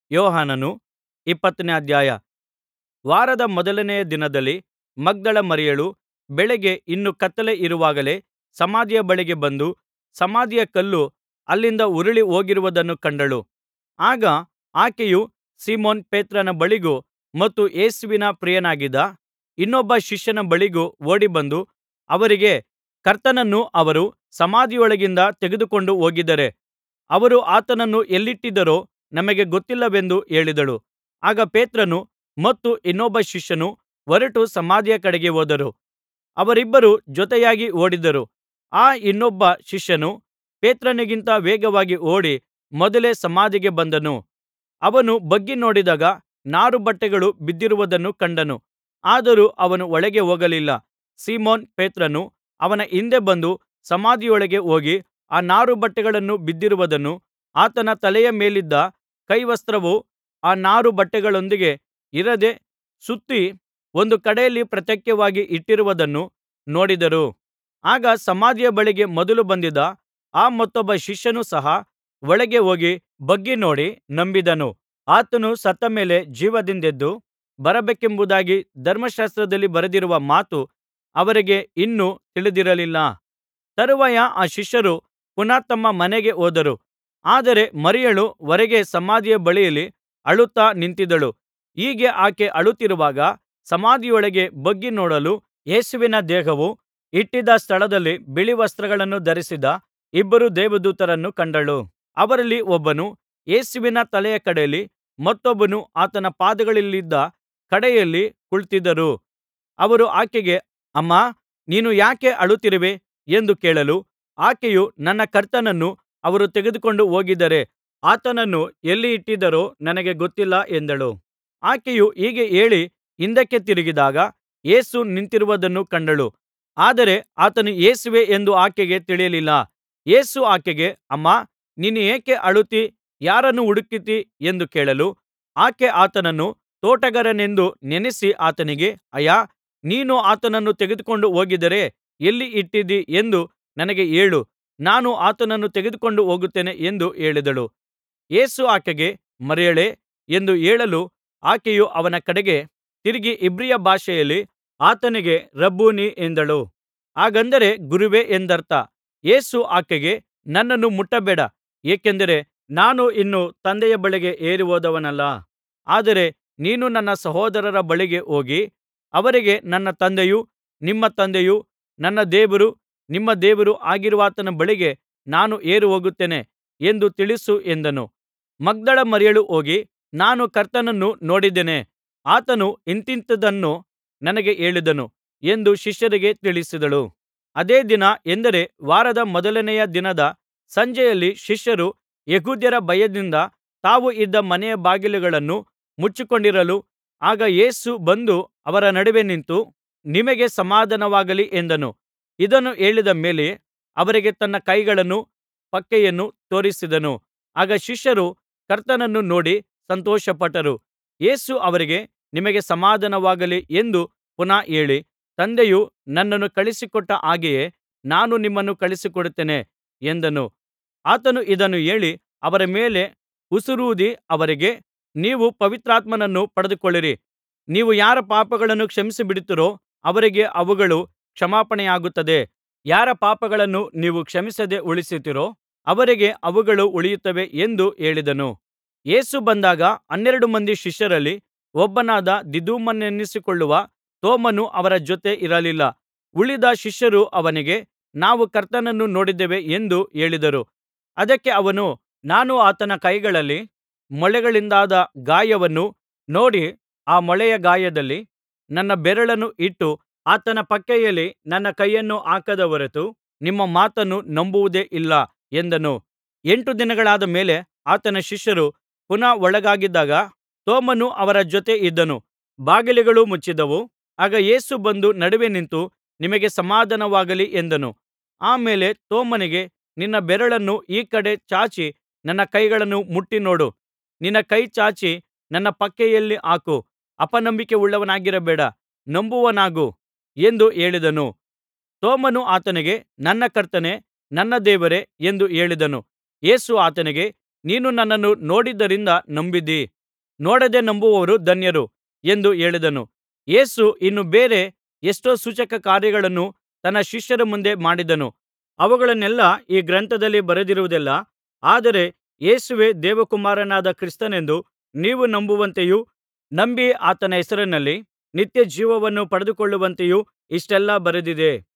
ಯೋಹಾನನು ಇಪ್ಪತ್ತನೇ ಅಧ್ಯಾಯ ವಾರದ ಮೊದಲನೆಯ ದಿನದಲ್ಲಿ ಮಗ್ದಲ ಮರಿಯಳು ಬೆಳಗ್ಗೆ ಇನ್ನೂ ಕತ್ತಲೆ ಇರುವಾಗಲೇ ಸಮಾಧಿಯ ಬಳಿಗೆ ಬಂದು ಸಮಾಧಿಯ ಕಲ್ಲು ಅಲ್ಲಿಂದ ಉರುಳಿ ಹೋಗಿರುವುದನ್ನು ಕಂಡಳು ಆಗ ಆಕೆಯು ಸೀಮೋನ್ ಪೇತ್ರನ ಬಳಿಗೂ ಮತ್ತು ಯೇಸುವಿನ ಪ್ರಿಯನಾಗಿದ್ದ ಇನ್ನೊಬ್ಬ ಶಿಷ್ಯನ ಬಳಿಗೂ ಓಡಿಬಂದು ಅವರಿಗೆ ಕರ್ತನನ್ನು ಅವರು ಸಮಾಧಿಯೊಳಗಿಂದ ತೆಗೆದುಕೊಂಡು ಹೋಗಿದ್ದಾರೆ ಅವರು ಆತನನ್ನು ಎಲ್ಲಿಟ್ಟಿದ್ದಾರೋ ನಮಗೆ ಗೊತ್ತಿಲ್ಲವೆಂದು ಹೇಳಿದಳು ಆಗ ಪೇತ್ರನು ಮತ್ತು ಇನ್ನೊಬ್ಬ ಶಿಷ್ಯನು ಹೊರಟು ಸಮಾಧಿಯ ಕಡೆಗೆ ಹೋದರು ಅವರಿಬ್ಬರೂ ಜೊತೆಯಾಗಿ ಓಡಿದರು ಆ ಇನ್ನೊಬ್ಬ ಶಿಷ್ಯನು ಪೇತ್ರನಿಗಿಂತ ವೇಗವಾಗಿ ಓಡಿ ಮೊದಲೇ ಸಮಾಧಿಗೆ ಬಂದನು ಅವನು ಬಗ್ಗಿ ನೋಡಿದಾಗ ನಾರುಬಟ್ಟೆಗಳು ಬಿದ್ದಿರುವುದನ್ನು ಕಂಡನು ಆದರೂ ಅವನು ಒಳಗೆ ಹೋಗಲಿಲ್ಲ ಸೀಮೋನ್ ಪೇತ್ರನು ಅವನ ಹಿಂದೆ ಬಂದು ಸಮಾಧಿಯೊಳಗೆ ಹೋಗಿ ಆ ನಾರುಬಟ್ಟೆಗಳು ಬಿದ್ದಿರುವುದನ್ನೂ ಆತನ ತಲೆಯ ಮೇಲಿದ್ದ ಕೈವಸ್ತ್ರವು ಆ ನಾರುಬಟ್ಟೆಗಳೊಂದಿಗೆ ಇರದೆ ಸುತ್ತಿ ಒಂದು ಕಡೆಯಲ್ಲಿ ಪ್ರತ್ಯೇಕವಾಗಿ ಇಟ್ಟಿರುವುದನ್ನೂ ನೋಡಿದರು ಆಗ ಸಮಾಧಿಯ ಬಳಿಗೆ ಮೊದಲು ಬಂದಿದ್ದ ಆ ಮತ್ತೊಬ್ಬ ಶಿಷ್ಯನು ಸಹ ಒಳಗೆ ಹೋಗಿ ಬಗ್ಗಿ ನೋಡಿ ನಂಬಿದನು ಆತನು ಸತ್ತ ಮೇಲೆ ಜೀವದಿಂದೆದ್ದು ಬರಬೇಕೆಂಬುದಾಗಿ ಧರ್ಮಶಾಸ್ತ್ರದಲ್ಲಿ ಬರೆದಿರುವ ಮಾತು ಅವರಿಗೆ ಇನ್ನೂ ತಿಳಿದಿರಲಿಲ್ಲ ತರುವಾಯ ಆ ಶಿಷ್ಯರು ಪುನಃ ತಮ್ಮ ಮನೆಗೆ ಹೋದರು ಆದರೆ ಮರಿಯಳು ಹೊರಗೆ ಸಮಾಧಿಯ ಬಳಿಯಲ್ಲಿ ಅಳುತ್ತಾ ನಿಂತಿದ್ದಳು ಹೀಗೆ ಆಕೆ ಅಳುತ್ತಿರುವಾಗ ಸಮಾಧಿಯೊಳಗೆ ಬಗ್ಗಿ ನೋಡಲು ಯೇಸುವಿನ ದೇಹವು ಇಟ್ಟಿದ್ದ ಸ್ಥಳದಲ್ಲಿ ಬಿಳಿವಸ್ತ್ರಗಳನ್ನು ಧರಿಸಿದ್ದ ಇಬ್ಬರು ದೇವದೂತರನ್ನು ಕಂಡಳು ಅವರಲ್ಲಿ ಒಬ್ಬನು ಯೇಸುವಿನ ತಲೆಯ ಕಡೆಯಲ್ಲಿ ಮತ್ತೊಬ್ಬನು ಆತನ ಪಾದಗಳಿದ್ದ ಕಡೆಯಲ್ಲಿ ಕುಳಿತಿದ್ದರು ಅವರು ಆಕೆಗೆ ಅಮ್ಮಾ ನೀನು ಯಾಕೆ ಅಳುತ್ತಿರುವೆ ಎಂದು ಕೇಳಲು ಆಕೆಯು ನನ್ನ ಕರ್ತನನ್ನು ಅವರು ತೆಗೆದುಕೊಂಡು ಹೋಗಿದ್ದಾರೆ ಆತನನ್ನು ಎಲ್ಲಿ ಇಟ್ಟಿದ್ದಾರೋ ನನಗೆ ಗೊತ್ತಿಲ್ಲ ಎಂದಳು ಆಕೆಯು ಹೀಗೆ ಹೇಳಿ ಹಿಂದಕ್ಕೆ ತಿರುಗಿದಾಗ ಯೇಸು ನಿಂತಿರುವುದನ್ನು ಕಂಡಳು ಆದರೆ ಆತನು ಯೇಸುವೇ ಎಂದು ಆಕೆಗೆ ತಿಳಿಯಲಿಲ್ಲ ಯೇಸು ಆಕೆಗೆ ಅಮ್ಮಾ ನೀನು ಏಕೆ ಅಳುತ್ತೀ ಯಾರನ್ನು ಹುಡುಕುತ್ತೀ ಎಂದು ಕೇಳಲು ಆಕೆ ಆತನನ್ನು ತೋಟಗಾರನೆಂದು ನೆನಸಿ ಆತನಿಗೆ ಅಯ್ಯಾ ನೀನು ಆತನನ್ನು ತೆಗೆದುಕೊಂಡು ಹೋಗಿದ್ದರೆ ಎಲ್ಲಿ ಇಟ್ಟಿದ್ದೀ ಎಂದು ನನಗೆ ಹೇಳು ನಾನು ಆತನನ್ನು ತೆಗೆದುಕೊಂಡು ಹೋಗುತ್ತೇನೆ ಎಂದು ಹೇಳಿದಳು ಯೇಸು ಆಕೆಗೆ ಮರಿಯಳೇ ಎಂದು ಹೇಳಲು ಆಕೆಯು ಅವನ ಕಡೆಗೆ ತಿರುಗಿ ಇಬ್ರಿಯ ಭಾಷೆಯಲ್ಲಿ ಆತನಿಗೆ ರಬ್ಬೂನಿ ಎಂದಳು ಹಾಗಂದರೆ ಗುರುವೇ ಎಂದರ್ಥ ಯೇಸು ಆಕೆಗೆ ನನ್ನನ್ನು ಮುಟ್ಟಬೇಡ ಏಕೆಂದರೆ ನಾನು ಇನ್ನೂ ತಂದೆಯ ಬಳಿಗೆ ಏರಿಹೋದವನಲ್ಲ ಆದರೆ ನೀನು ನನ್ನ ಸಹೋದರರ ಬಳಿಗೆ ಹೋಗಿ ಅವರಿಗೆ ನನ್ನ ತಂದೆಯೂ ನಿಮ್ಮ ತಂದೆಯೂ ನನ್ನ ದೇವರೂ ನಿಮ್ಮ ದೇವರೂ ಆಗಿರುವಾತನ ಬಳಿಗೆ ನಾನು ಏರಿಹೋಗುತ್ತೇನೆ ಎಂದು ತಿಳಿಸು ಎಂದನು ಮಗ್ದಲ ಮರಿಯಳು ಹೋಗಿ ನಾನು ಕರ್ತನನ್ನು ನೋಡಿದ್ದೇನೆ ಆತನು ಇಂಥಿಂಥದನ್ನು ನನಗೆ ಹೇಳಿದನು ಎಂದು ಶಿಷ್ಯರಿಗೆ ತಿಳಿಸಿದಳು ಅದೇ ದಿನ ಎಂದರೆ ವಾರದ ಮೊದಲನೆಯ ದಿನದ ಸಂಜೆಯಲ್ಲಿ ಶಿಷ್ಯರು ಯೆಹೂದ್ಯರ ಭಯದಿಂದ ತಾವು ಇದ್ದ ಮನೆಯ ಬಾಗಿಲುಗಳನ್ನು ಮುಚ್ಚಿಕೊಂಡಿರಲು ಆಗ ಯೇಸು ಬಂದು ಅವರ ನಡುವೆ ನಿಂತು ನಿಮಗೆ ಸಮಾಧಾನವಾಗಲಿ ಎಂದನು ಇದನ್ನು ಹೇಳಿದ ಮೇಲೆ ಅವರಿಗೆ ತನ್ನ ಕೈಗಳನ್ನೂ ಪಕ್ಕೆಯನ್ನೂ ತೋರಿಸಿದನು ಆಗ ಶಿಷ್ಯರು ಕರ್ತನನ್ನು ನೋಡಿ ಸಂತೋಷಪಟ್ಟರು ಯೇಸು ಅವರಿಗೆ ನಿಮಗೆ ಸಮಾಧಾನವಾಗಲಿ ಎಂದು ಪುನಃ ಹೇಳಿ ತಂದೆಯು ನನ್ನನ್ನು ಕಳುಹಿಸಿಕೊಟ್ಟ ಹಾಗೆಯೇ ನಾನು ನಿಮ್ಮನ್ನು ಕಳುಹಿಸಿಕೊಡುತ್ತೇನೆ ಎಂದನು ಆತನು ಇದನ್ನು ಹೇಳಿ ಅವರ ಮೇಲೆ ಉಸಿರೂದಿ ಅವರಿಗೆ ನೀವು ಪವಿತ್ರಾತ್ಮನನ್ನು ಪಡೆದುಕೊಳ್ಳಿರಿ ನೀವು ಯಾರ ಪಾಪಗಳನ್ನು ಕ್ಷಮಿಸಿಬಿಡುತ್ತೀರೋ ಅವರಿಗೆ ಅವುಗಳು ಕ್ಷಮಾಪಣೆಯಾಗುತ್ತದೆ ಯಾರ ಪಾಪಗಳನ್ನು ನೀವು ಕ್ಷಮಿಸದೆ ಉಳಿಸುತ್ತೀರೋ ಅವರಿಗೆ ಅವುಗಳು ಉಳಿಯುತ್ತವೆ ಎಂದು ಹೇಳಿದನು ಯೇಸು ಬಂದಾಗ ಹನ್ನೆರಡು ಮಂದಿ ಶಿಷ್ಯರಲ್ಲಿ ಒಬ್ಬನಾದ ದಿದುಮನೆನಿಸಿಕೊಳ್ಳುವ ತೋಮನು ಅವರ ಜೊತೆ ಇರಲಿಲ್ಲ ಉಳಿದ ಶಿಷ್ಯರು ಅವನಿಗೆ ನಾವು ಕರ್ತನನ್ನು ನೋಡಿದ್ದೇವೆ ಎಂದು ಹೇಳಿದರು ಅದಕ್ಕೆ ಅವನು ನಾನು ಆತನ ಕೈಗಳಲ್ಲಿ ಮೊಳೆಗಳಿಂದಾದ ಗಾಯವನ್ನು ನೋಡಿ ಆ ಮೊಳೆಯ ಗಾಯದಲ್ಲಿ ನನ್ನ ಬೆರಳನ್ನು ಇಟ್ಟು ಆತನ ಪಕ್ಕೆಯಲ್ಲಿ ನನ್ನ ಕೈಯನ್ನು ಹಾಕದ ಹೊರತು ನಿಮ್ಮ ಮಾತನ್ನು ನಂಬುವುದೇ ಇಲ್ಲ ಎಂದನು ಎಂಟು ದಿನಗಳಾದ ಮೇಲೆ ಆತನ ಶಿಷ್ಯರು ಪುನಃ ಒಳಗಿದ್ದಾಗ ತೋಮನು ಅವರ ಜೊತೆ ಇದ್ದನು ಬಾಗಿಲುಗಳು ಮುಚ್ಚಿದ್ದವು ಆಗ ಯೇಸು ಬಂದು ನಡುವೆ ನಿಂತು ನಿಮಗೆ ಸಮಾಧಾನವಾಗಲಿ ಎಂದನು ಆ ಮೇಲೆ ತೋಮನಿಗೆ ನಿನ್ನ ಬೆರಳನ್ನು ಈ ಕಡೆ ಚಾಚಿ ನನ್ನ ಕೈಗಳನ್ನು ಮುಟ್ಟಿ ನೋಡು ನಿನ್ನ ಕೈ ಚಾಚಿ ನನ್ನ ಪಕ್ಕೆಯಲ್ಲಿ ಹಾಕು ಅಪನಂಬಿಕೆಯುಳ್ಳವನಾಗಿರಬೇಡ ನಂಬುವವನಾಗು ಎಂದು ಹೇಳಿದನು ತೋಮನು ಆತನಿಗೆ ನನ್ನ ಕರ್ತನೇ ನನ್ನ ದೇವರೇ ಎಂದು ಹೇಳಿದನು ಯೇಸು ಆತನಿಗೆ ನೀನು ನನ್ನನ್ನು ನೋಡಿದ್ದರಿಂದ ನಂಬಿದ್ದೀ ನೋಡದೆ ನಂಬುವವರು ಧನ್ಯರು ಎಂದು ಹೇಳಿದನು ಯೇಸು ಇನ್ನೂ ಬೇರೆ ಎಷ್ಟೋ ಸೂಚಕಕಾರ್ಯಗಳನ್ನು ತನ್ನ ಶಿಷ್ಯರ ಮುಂದೆ ಮಾಡಿದನು ಅವುಗಳನ್ನೆಲ್ಲಾ ಈ ಗ್ರಂಥದಲ್ಲಿ ಬರೆದಿರುವುದಿಲ್ಲ ಆದರೆ ಯೇಸುವೇ ದೇವಕುಮಾರನಾದ ಕ್ರಿಸ್ತನೆಂದು ನೀವು ನಂಬುವಂತೆಯೂ ನಂಬಿ ಆತನ ಹೆಸರಿನಲ್ಲಿ ನಿತ್ಯಜೀವವನ್ನು ಪಡೆದುಕೊಳ್ಳುವಂತೆಯೂ ಇಷ್ಟೆಲ್ಲಾ ಬರೆದಿದೆ